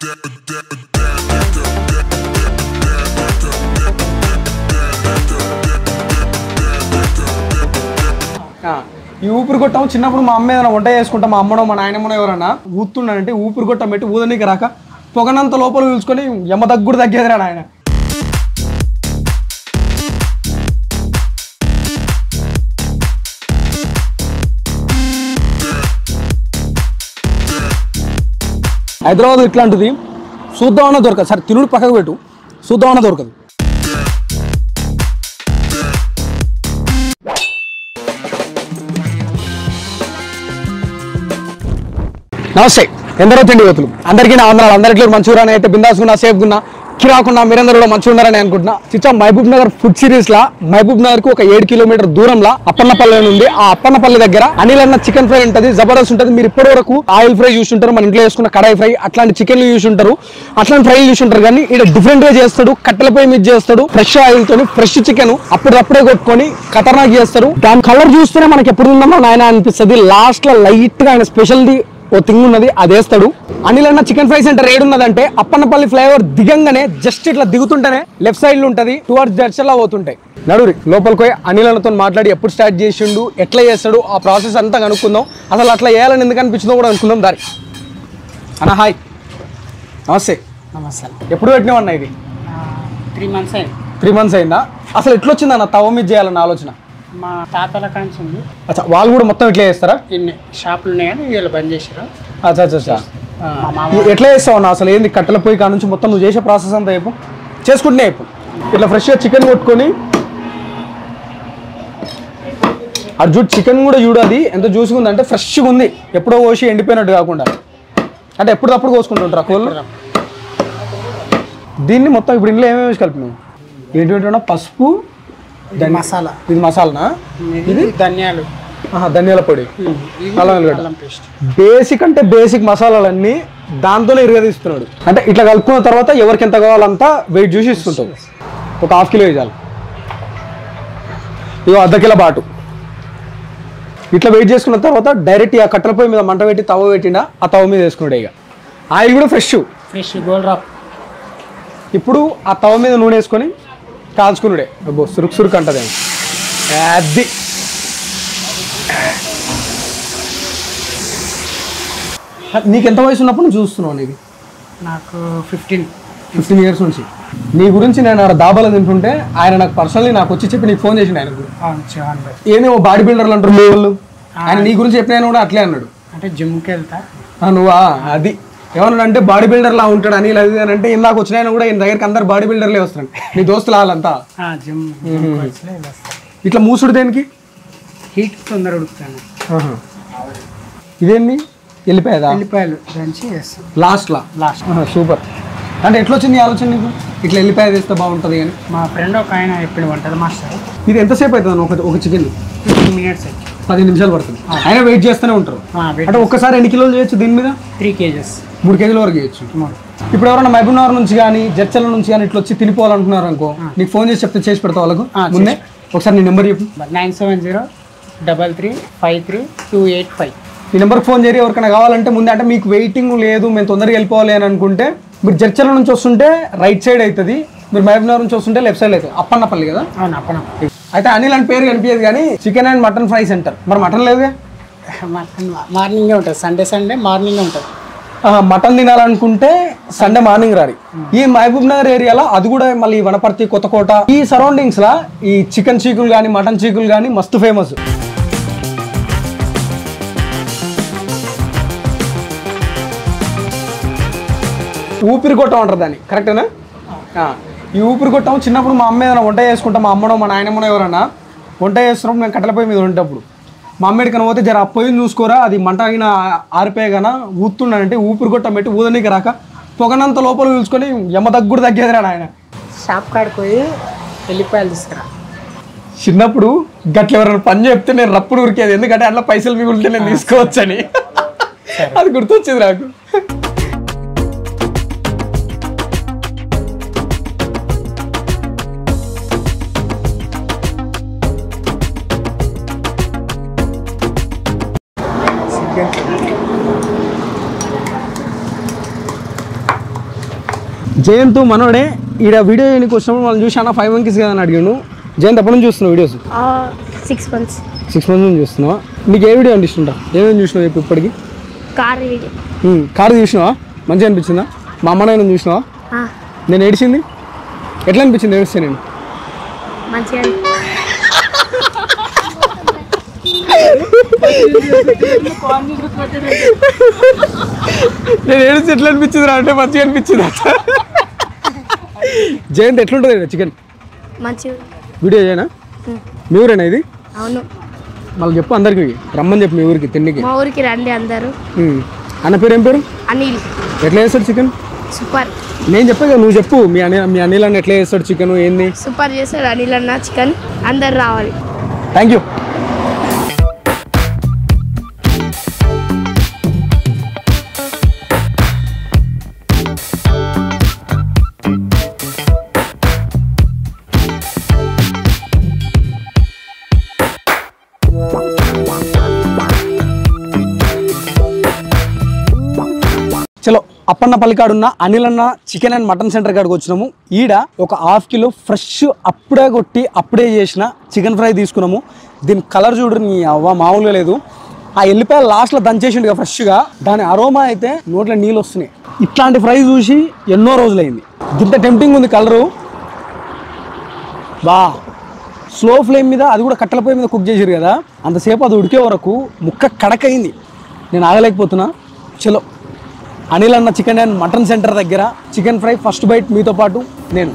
ఆ, ఈ ఊపిరి కొట్టం చిన్నప్పుడు మా అమ్మ ఏదైనా వంట చేసుకుంటా మా అమ్మనో మా నాయనమ్మనో ఎవరన్నా ఊతున్నానంటే ఊపిరి కొట్టం పెట్టి ఊదనీకి రాక పొగనంత లోపల పీల్చుకొని యమ దగ్గుడు తగ్గేదిరా ఆయన హైదరాబాద్ ఇట్లాంటిది చూద్దామన్నా దొరకదు సరే తినుడు పక్కకు పెట్టు చూద్దామన్నా దొరకదు నమస్తే ఎందరో తిండి యువతులు అందరికీ నా వందనాలు అందరికీ మంచిగా అయితే బిందాసుకున్నా సేఫ్గున్నా కిరాకున్నా మీరందరూ కూడా మంచిగా ఉన్నారని అనుకుంటున్నా చిచ్చా మహబూబ్ నగర్ ఫుడ్ సిరీస్ లా మహబూబ్ నగర్ కు ఒక ఏడు కిలోమీటర్ దూరంలో అప్పన్నపల్లి అని ఉంది ఆ అప్పన్నపల్లి దగ్గర అనిల్ అన్న చికెన్ ఫ్రై ఉంటుంది జబర్దస్త్ ఉంటుంది మీరు ఇప్పటి వరకు ఆయిల్ ఫ్రై చూసి ఉంటారు మన ఇంట్లో వేసుకున్న కడాయి ఫ్రై అట్లాంటి చికెన్లు చూసి ఉంటారు అట్లాంటి ఫ్రై చూసి ఉంటారు కానీ ఇక్కడ డిఫరెంట్ గా చేస్తాడు కట్టెలపై మీద చేస్తాడు ఫ్రెష్ ఆయిల్ తోని ఫ్రెష్ చికెన్ అప్పుడప్పుడే కొట్టుకొని ఖతర్నాక్ చేస్తారు దాని కలర్ చూస్తేనే మనకి ఎప్పుడు ఉందామో నాయన అనిపిస్తుంది లాస్ట్ లో లైట్ గా ఆయన స్పెషల్ది ఓ థింగ్ ఉన్నది అది వేస్తాడు అనిల్ అన్న చికెన్ ఫ్రై సెంటర్ ఏడు ఉన్నదంటే అప్పన్నపల్లి ఫ్లైఓవర్ దిగంగానే జస్ట్ ఇట్లా దిగుతుంటేనే లెఫ్ట్ సైడ్ లో ఉంటది టువర్డ్స్ జడ్చల్లా పోతుంటాయి నడురి లోపలికి పోయి అనిల్ అన్నతో మాట్లాడి ఎప్పుడు స్టార్ట్ చేసిండు ఎట్లా చేస్తాడు ఆ ప్రాసెస్ అంతా కనుక్కుందాం అసలు అట్లా చేయాలని ఎందుకు అనిపించిందో కూడా అనుకుందాం దారి అన్న హాయ్ నమస్తే నమస్తే ఎప్పుడు పెట్టినావన్న ఇది త్రీ మంత్స్ అయింది త్రీ మంత్స్ అయిందా అసలు ఎట్లొచ్చింది అన్న తవ మీద చేయాలన్న ఆలోచన మా తాతల కాంచి ఉంది అచ్చా వాళ్ళు కూడా మొత్తం ఇట్లా చేస్తారా ఇన్ని షాపులు ఉన్నాయి కానీ వీళ్ళు బంద్ చేశారు అచ్చా అచ్చా అచ్చా మా మామ ఎ- ఎట్లా చేస్తావు అన్న అసలు ఏంది కట్టెల పొయ్యి కాడ నుంచి మొత్తం నువ్వు చేసే ప్రాసెస్ అంతా చెప్పు చేసుకుంటున్నా చెప్పు ఇట్లా ఫ్రెష్గా చికెన్ కొట్టుకొని అది చూడు చికెన్ కూడా చూడు అది ఎంత జ్యూస్గా ఉందంటే ఫ్రెష్గా ఉంది ఎప్పుడో కోసి ఎండిపోయినట్టు కాకుండా అంటే ఎప్పుడప్పుడు కోసుకుంటుంటారు కోళ్ళు దీన్ని మొత్తం ఇప్పుడు ఇంట్లో ఏమేమి వేసి కలిపినావు ఏంటి పసుపు ధని- మసాలా ఇది మసాలానా ఇది ధనియాలు ఆహా, ధనియాల పొడి ఇది అల్లం వెల్లిగడ్డ. అల్లం పేస్ట్ బేసిక్ అంటే బేసిక్ మసాలాలన్నీ దాంతోనే ఇరగదీస్తున్నాడు అంటే ఇట్లా కలుపుకున్న తర్వాత ఎవరికి ఎంత కావాలంతా వెయిట్ చూసి ఇస్తుంటాం ఒక హాఫ్ కిలో వేయాలి ఇగో అర్ధ కిలో బాటు ఇట్లా వెయిట్ చేసుకున్న తర్వాత డైరెక్ట్ ఆ కట్టెల పొయ్యి మీద మంట పెట్టి తవ పెట్టినా ఆ తవ మీద వేసుకున్నాడు ఇక ఆయిల్ కూడా ఫ్రెష్ ఫ్రెష్ గోల్డ్ రాప్ ఇప్పుడు ఆ తవ మీద నూనె వేసుకొని కాల్చుకున్నాడే అబ్బో సురుకు సురుకు అంటది అది నీకు ఎంత వయసు ఉన్నప్పుడు నువ్వు చూస్తున్నావు నీకు నాకు ఫిఫ్టీన్ ఫిఫ్టీన్ ఇయర్స్ నుంచి నీ గురించి నేను ఆడ దాబాలో తింటుంటే ఆయన నాకు పర్సనల్లీ నాకు వచ్చి చెప్పి నీకు ఫోన్ చేసిండు ఆయన కూడా హండ్రెడ్ ఏమో బాడీ బిల్డర్లు అంటారు మీ వాళ్ళు ఆయన నీ గురించి చెప్పిన ఆయన కూడా అట్లే అన్నాడు అంటే జిమ్కి వెళ్తా ఆ, నువ్వా అది ఏమన్నా అంటే బాడీ బిల్డర్ లా ఉంటాడు అని అది అని అంటే ఇందాక వచ్చిన ఆయన కూడా ఈయన దగ్గరికి అందరు బాడీ బిల్డర్లే వస్తున్నాడు నీ దోస్తులు వాళ్ళంతా జిమ్ ఇట్లా మూసుడు దేనికి హీట్ తొందర ఉడుకుతాను ఆహా. ఇదేంది వెళ్ళిపోయేదా ఉల్లిపాయలు దంచి వేస్తాం లాస్ట్లా లాస్ట్ సూపర్ అంటే ఎట్లా వచ్చింది ఈ ఆలోచన నీకు ఇట్లా వెళ్ళిపోయే వేస్తే బాగుంటుంది అని మా ఫ్రెండ్ ఒక ఆయన ఎప్పుడు వంటలు మాస్టర్ ఇది ఎంతసేపు అవుతుంది ఒక ఒక చికెన్ ఫిఫ్టీన్ మినిట్స్ అయితే పది నిమిషాలు పడుతుంది ఆయన వెయిట్ చేస్తూనే ఉంటారు అంటే ఒక్కసారి ఎన్ని కిలోలు చేయొచ్చు దీని మీద త్రీ కేజెస్ మూడు కేజీల వరకు చేయొచ్చు మూడు ఇప్పుడు ఎవరైనా మహబూబ్ నగర్ నుంచి కానీ జడ్చల నుంచి కానీ ఇట్లా వచ్చి తినిపోవాలనుకున్నారు అనుకో నీకు ఫోన్ చేసి చెప్తే చేసి పెడతా వాళ్ళకు ఆ, ముందే ఒకసారి నీ నెంబర్ చెప్పు nine seven zero double three five three two eight five ఈ నెంబర్కి ఫోన్ చేసి ఎవరికైనా కావాలంటే ముందే అంటే మీకు వెయిటింగ్ లేదు మేము తొందరగా వెళ్ళిపోవాలి అని అనుకుంటే మీరు జడ్చల నుంచి వస్తుంటే రైట్ సైడ్ అవుతుంది మీరు మహబూబ్ నగర్ నుంచి వస్తుంటే లెఫ్ట్ సైడ్ అవుతుంది అప్పన్నపల్లి కదా అవును అప్పన అయితే అనిల్ అని పేరు కనిపించదు కానీ chicken and mutton fry centre మరి మటన్ లేదుగా మటన్ మార్నింగే ఉంటుంది సండే సండే మార్నింగే ఉంటుంది ఆహా, మటన్ తినాలనుకుంటే సండే మార్నింగ్ రారి ఈ మహబూబ్ నగర్ ఏరియాలో అది కూడా మళ్ళీ వనపర్తి కొత్తకోట ఈ సరౌండింగ్స్ లా ఈ చికెన్ చీకులు కానీ మటన్ చీకులు కానీ మస్తు ఫేమస్ ఊపిరి కొట్టం అంటారు దాన్ని కరెక్టేనా ఆ, ఈ ఊపిరి కొట్టం చిన్నప్పుడు మా అమ్మ ఏదైనా వంట చేసుకుంటాం మా అమ్మనో మా నాయనమ్మనో ఎవరన్నా వంట చేస్తున్నప్పుడు మేము కట్టెల పొయ్యి మీద ఉండేటప్పుడు మా అమ్మ ఎక్కడికైనా పోతే జర ఆ పొయ్యిని చూసుకోరా అది మంట ఆగిన ఆరిపోయే గాన ఊతున్నాడంటే ఊపిరి కొట్టం పెట్టి ఊదనీకి రాక పొగనంత లోపల పీల్చుకొని ఎమ్మ దగ్గుడు తగ్గేదిరా ఆయన షాప్ కాడికి పోయి ఎల్లిపాయలు తీసుకురా చిన్నప్పుడు గట్ల ఎవరైనా పని చెప్తే నేను రప్పుడు ఉరికేది ఎందుకంటే అట్లా పైసలు మిగులితే నేను తీసుకోవచ్చని అది గుర్తొచ్చింది నాకు జయంత్ మనోడే ఈడ వీడియో నీకు వచ్చినప్పుడు మనం చూసి అన్న ఫైవ్ మంకీస్ కదా అని అడిగాను జయంత్ ఎప్పటి నుంచి చూస్తున్నావు videos six months six months నుంచి చూస్తున్నావా నీకు ఏ వీడియో అంటే ఇష్టం ఏమేమి చూసినావు చెప్పు ఇప్పటికి కార్ వీడియో ఉమ్, కారు చూసినావా మంచిగా అనిపించిందా మా అమ్మ నాయన చూసినావా నేను ఏడిచింది ఎట్లా అనిపించింది ఏడిస్తే నేను మంచిగా నేను ఏడిస్తే ఎట్లా అనిపించింది రా అంటే మంచిగా అనిపించింది జయంత్ ఎట్లుంటుంది చికెన్ మంచిగా వీడియో చేయనా మీ ఊరేనా ఇది అవును మళ్ళీ చెప్పు అందరికి రమ్మని చెప్పు మీ ఊరికి తిండికి మా ఊరికి రండి అందరూ ఉమ్. అన్న పేరు ఏం పేరు అనిల్ ఎట్లా చేస్తాడు చికెన్ సూపర్ నేను చెప్పా కదా నువ్వు చెప్పు మీ అని మీ అనిల్ అన్న ఎట్లా చేస్తాడు చికెన్ ఏంది సూపర్ చేస్తాడు అనిల్ అన్న చికెన్ అందరు రావాలి థ్యాంక్ యూ చలో అప్పన్న పల్లికాడున్న అనిల్ అన్న చికెన్ అండ్ మటన్ సెంటర్ కాడికి వచ్చినాము ఈడ ఒక హాఫ్ కిలో ఫ్రెష్ అప్పుడే కొట్టి అప్పుడే చేసిన చికెన్ ఫ్రై తీసుకున్నాము దీని కలర్ చూడు నీ అవ్వ మామూలుగా లేదు ఆ ఎల్లిపాయ లాస్ట్లో దంచేసిండు ఇక ఫ్రెష్గా దాని అరోమా అయితే నోట్లో నీళ్ళు వస్తున్నాయి ఇట్లాంటి ఫ్రై చూసి ఎన్నో రోజులైంది ఇంత టెంప్టింగ్ ఉంది కలరు బా స్లో ఫ్లేమ్ మీద అది కూడా కట్టెల పొయ్యి మీద కుక్ చేసారు కదా అంతసేపు అది ఉడికే వరకు ముక్క కడకయింది నేను ఆగలేకపోతున్నా చలో అనిల్ అన్న చికెన్ అండ్ మటన్ సెంటర్ దగ్గర చికెన్ ఫ్రై ఫస్ట్ బైట్ మీతో పాటు నేను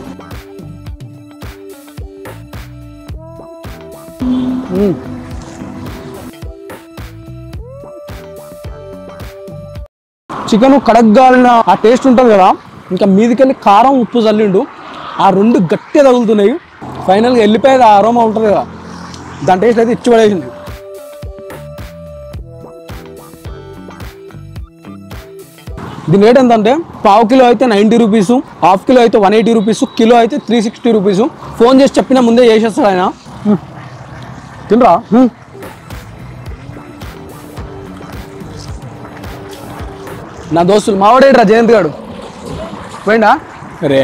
మ్మ్. చికెన్ కడగ్గాలిన ఆ టేస్ట్ ఉంటుంది కదా ఇంకా మీదికెళ్ళి కారం ఉప్పు చల్లిండు ఆ రెండు గట్టిగా తగులుతున్నాయి ఫైనల్గా వెళ్ళిపోయేది ఆ అరోమా ఉంటుంది కదా దాని టేస్ట్ అయితే ఇచ్చి పడేసింది దీని రేట్ ఎంత అంటే పావు కిలో అయితే నైంటీ రూపీస్ హాఫ్ కిలో అయితే వన్ ఎయిటీ రూపీస్ కిలో అయితే త్రీ సిక్స్టీ రూపీస్ ఫోన్ చేసి చెప్పిన ముందే చేసేస్తాడు ఆయన హ్మ్. తినరా హ్మ్. నా దోస్తులు మావాడేట్రా జయంత్ గాడు పోయిందా రే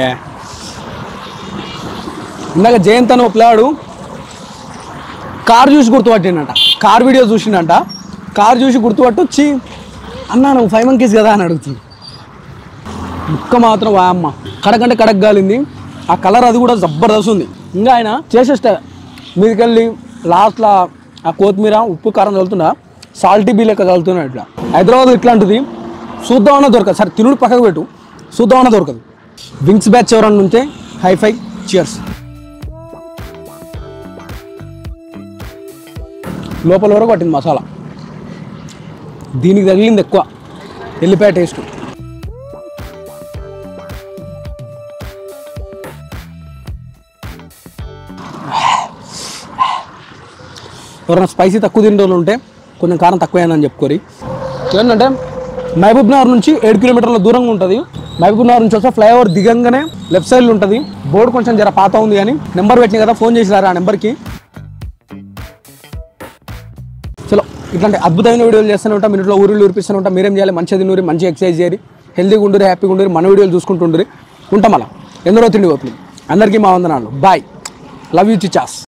ఇందాక జయంత్ అని ఒక పిల్లాడు కార్ చూసి గుర్తుపట్టిండట కార్ వీడియో చూసిండంట కార్ చూసి గుర్తుపట్టి వచ్చి అన్నా నువ్వు ఫైవ్ మంకీస్ కదా అని అడుగుతుంది ముక్క మాత్రం వా అమ్మ కడకంటే కడక్ గాలింది ఆ కలర్ అది కూడా జబర్దస్త్ ఉంది ఇంకా ఆయన చేసేస్తే మీదకెళ్ళి లాస్ట్లో ఆ కొత్తిమీర ఉప్పు కారం చల్లుతుండా సాల్టీ బీ లెక్క చల్లుతున్నా ఇట్లా హైదరాబాద్ ఇట్లాంటిది చూద్దామన్నా దొరకదు సరే తినుడు పక్కకు పెట్టు చూద్దామన్నా దొరకదు వింగ్స్ బ్యాచ్ ఎవరన్నా ఉంటే హై ఫై చియర్స్ లోపల వరకు పట్టింది మసాలా దీనికి తగిలింది ఎక్కువ ఎల్లిపాయ టేస్ట్ ఎవరైనా స్పైసీ తక్కువ తినే వాళ్ళు ఉంటే కొంచెం కారం తక్కువైందని చెప్పుకోరి ఏంటంటే మహబూబ్ నగర్ నుంచి ఏడు కిలోమీటర్ల దూరంగా ఉంటుంది మహబూబ్ నగర్ నుంచి వస్తే ఫ్లైఓవర్ దిగంగానే లెఫ్ట్ సైడ్లో ఉంటుంది బోర్డు కొంచెం జర పాత ఉంది కానీ నెంబర్ పెట్టిన కదా ఫోన్ చేసినారా ఆ నెంబర్కి చలో ఇట్లాంటి అద్భుతమైన వీడియోలు చేస్తూనే ఉంటాం మినిట్లో ఊరిలో ఊరిపిస్తూనే ఉంటాం మీరేం చేయాలి మంచిగా తినూరి మంచిగా ఎక్సర్సైజ్ చేయాలి హెల్తీగా ఉండరు హ్యాపీగా ఉండరు మన వీడియోలు చూసుకుంటుండ్రి ఉంటాం అలా ఎందరో తిండి పోతుంది అందరికీ మా వందనాలు బాయ్ లవ్ యూ చిచాస్